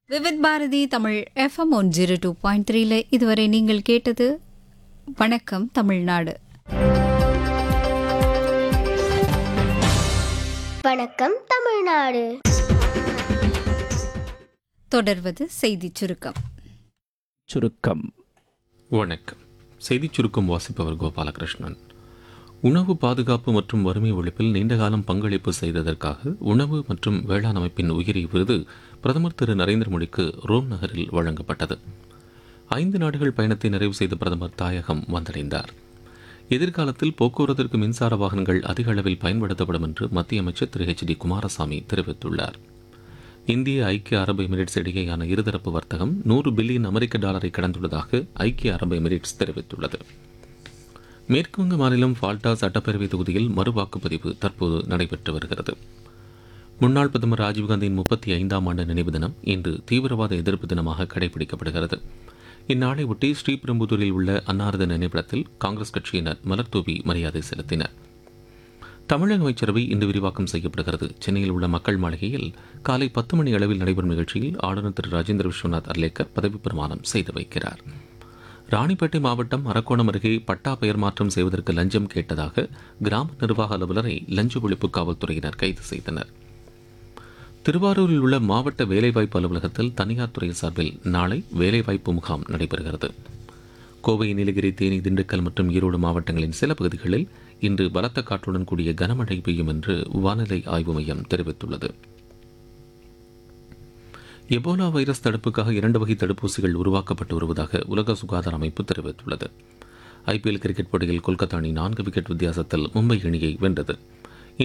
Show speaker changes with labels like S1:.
S1: Vividh Bharati Tamil FM one zero two point த்ரீல இதுவரை நீங்கள் கேட்டது வணக்கம் தமிழ்நாடு
S2: வணக்கம் தமிழ்நாடு
S1: தொடர்வது செய்திச் சுருக்கம்
S3: சுருக்கம்
S4: வணக்கம் செய்திச் சுருக்கம் வாசிப்பவர் கோபாலகிருஷ்ணன் உணவு பாதுகாப்பு மற்றும் வறுமை ஒழிப்பில் நீண்டகாலம் பங்களிப்பு செய்ததற்காக உணவு மற்றும் வேளாண் அமைப்பின் உயிரி விருது பிரதமர் திரு நரேந்திர மோடிக்கு ரோம் நகரில் வழங்கப்பட்டது ஐந்து நாடுகள் பயணத்தை நிறைவு செய்த பிரதமர் தாயகம் வந்தடைந்தார் எதிர்காலத்தில் போக்குவரத்திற்கு மின்சார வாகனங்கள் அதிக அளவில் பயன்படுத்தப்படும் என்று மத்திய அமைச்சர் திரு ஹெச் டி குமாரசாமி தெரிவித்துள்ளார் இந்திய ஐக்கிய அரபு எமிரேட்ஸ் இடையேயான இருதரப்பு வர்த்தகம் நூறு பில்லியன் அமெரிக்க டாலரை கடந்துள்ளதாக ஐக்கிய அரபு எமிரேட்ஸ் தெரிவித்துள்ளது மேற்குவங்க மாநிலம் ஃபால்டா சட்டப்பேரவை தொகுதியில் மறு வாக்குப்பதிவு தற்போது நடைபெற்று வருகிறது முன்னாள் பிரதமர் ராஜீவ்காந்தியின் முப்பத்தி ஐந்தாம் ஆண்டு நினைவு தினம் இன்று தீவிரவாத எதிர்ப்பு தினமாக கடைபிடிக்கப்படுகிறது இந்நாளை ஒட்டி ஸ்ரீபெரும்புதூரில் உள்ள அன்னாரது நினைவிடத்தில் காங்கிரஸ் கட்சியினர் மலர்தூவி மரியாதை செலுத்தினர் தமிழக அமைச்சரவை இன்று விரிவாக்கம் செய்யப்படுகிறது சென்னையில் உள்ள மக்கள் மாளிகையில் காலை பத்து மணி அளவில் நடைபெறும் நிகழ்ச்சியில் ஆளுநர் திரு ராஜேந்திர விஸ்வநாத் அர்லேக்கர் பதவி பிரமாணம் செய்து வைக்கிறார் ராணிப்பேட்டை மாவட்டம் அரக்கோணம் அருகே பட்டா பெயர் மாற்றம் செய்வதற்கு லஞ்சம் கேட்டதாக கிராம நிர்வாக அலுவலரை லஞ்ச ஒழிப்பு காவல்துறையினர் கைது செய்தனர் திருவாரூரில் உள்ள மாவட்ட வேலைவாய்ப்பு அலுவலகத்தில் தனியார் துறை சார்பில் நாளை வேலைவாய்ப்பு முகாம் நடைபெறுகிறது கோவை நீலகிரி தேனி திண்டுக்கல் மற்றும் ஈரோடு மாவட்டங்களின் சில பகுதிகளில் இன்று பலத்த காற்றுடன் கூடிய கனமழை பெய்யும் என்று வானிலை ஆய்வு மையம் தெரிவித்துள்ளது எபோலா வைரஸ் தடுப்புக்காக இரண்டு வகை தடுப்பூசிகள் உருவாக்கப்பட்டு வருவதாக உலக சுகாதார அமைப்பு தெரிவித்துள்ளது ஐபிஎல் கிரிக்கெட் போட்டியில் கொல்கத்தா அணி நான்கு விக்கெட் வித்தியாசத்தில் மும்பை அணியை வென்றது